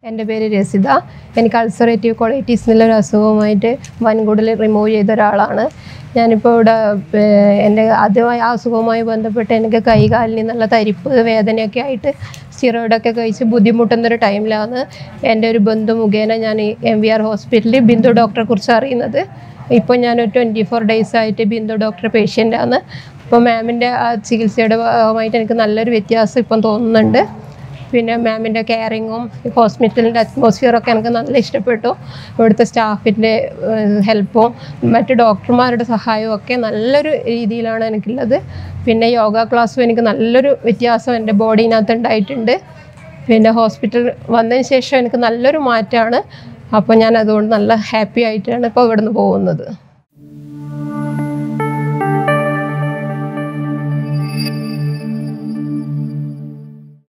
എൻ്റെ പേര് രസിത എനിക്ക് അൾസറേറ്റീവ് കൊളൈറ്റീസ് എന്നുള്ളൊരു അസുഖവുമായിട്ട് വൻകുടൽ റിമൂവ് ചെയ്ത ഒരാളാണ് ഞാനിപ്പോൾ ഇവിടെ ഏർ, എൻ്റെ ആദ്യമായി ആ അസുഖവുമായി ബന്ധപ്പെട്ട് എനിക്ക് കൈകാലിൽ നിന്നുള്ള തരിപ്പ് വേദനയൊക്കെ ആയിട്ട് സ്റ്റിറോയിഡൊക്കെ കഴിച്ച് ബുദ്ധിമുട്ടുന്നൊരു ടൈമിലാണ് എൻ്റെ ഒരു ബന്ധു മുഖേന ഞാൻ ഈ എം വി ആർ ഹോസ്പിറ്റലിൽ ബിന്ദു ഡോക്ടറെ കുറിച്ച് അറിയുന്നത് ഇപ്പോൾ ഞാനൊരു ട്വൻറ്റി ഫോർ ഡേയ്സ് ആയിട്ട് ബിന്ദു ഡോക്ടർ പേഷ്യൻ്റാണ് അപ്പോൾ മാമിൻ്റെ ആ ചികിത്സയുടെ ഭാഗമായിട്ട് എനിക്ക് നല്ലൊരു വ്യത്യാസം ഇപ്പം തോന്നുന്നുണ്ട് പിന്നെ മാമിൻ്റെ കെയറിങ്ങും ഹോസ്പിറ്റലിൻ്റെ അറ്റ്മോസ്ഫിയറൊക്കെ എനിക്ക് നല്ല ഇഷ്ടപ്പെട്ടു ഇവിടുത്തെ സ്റ്റാഫിൻ്റെ ഹെൽപ്പും മറ്റ് ഡോക്ടർമാരുടെ സഹായവും ഒക്കെ നല്ലൊരു രീതിയിലാണ് എനിക്കുള്ളത് പിന്നെ യോഗ ക്ലാസ്സും എനിക്ക് നല്ലൊരു വ്യത്യാസം എൻ്റെ ബോഡീനകത്ത് ഉണ്ടായിട്ടുണ്ട് പിന്നെ ഹോസ്പിറ്റൽ വന്നതിന് ശേഷം എനിക്ക് നല്ലൊരു മാറ്റമാണ് അപ്പോൾ ഞാൻ അതുകൊണ്ട് നല്ല ഹാപ്പി ആയിട്ടാണ് ഇപ്പോൾ ഇവിടുന്ന് പോകുന്നത്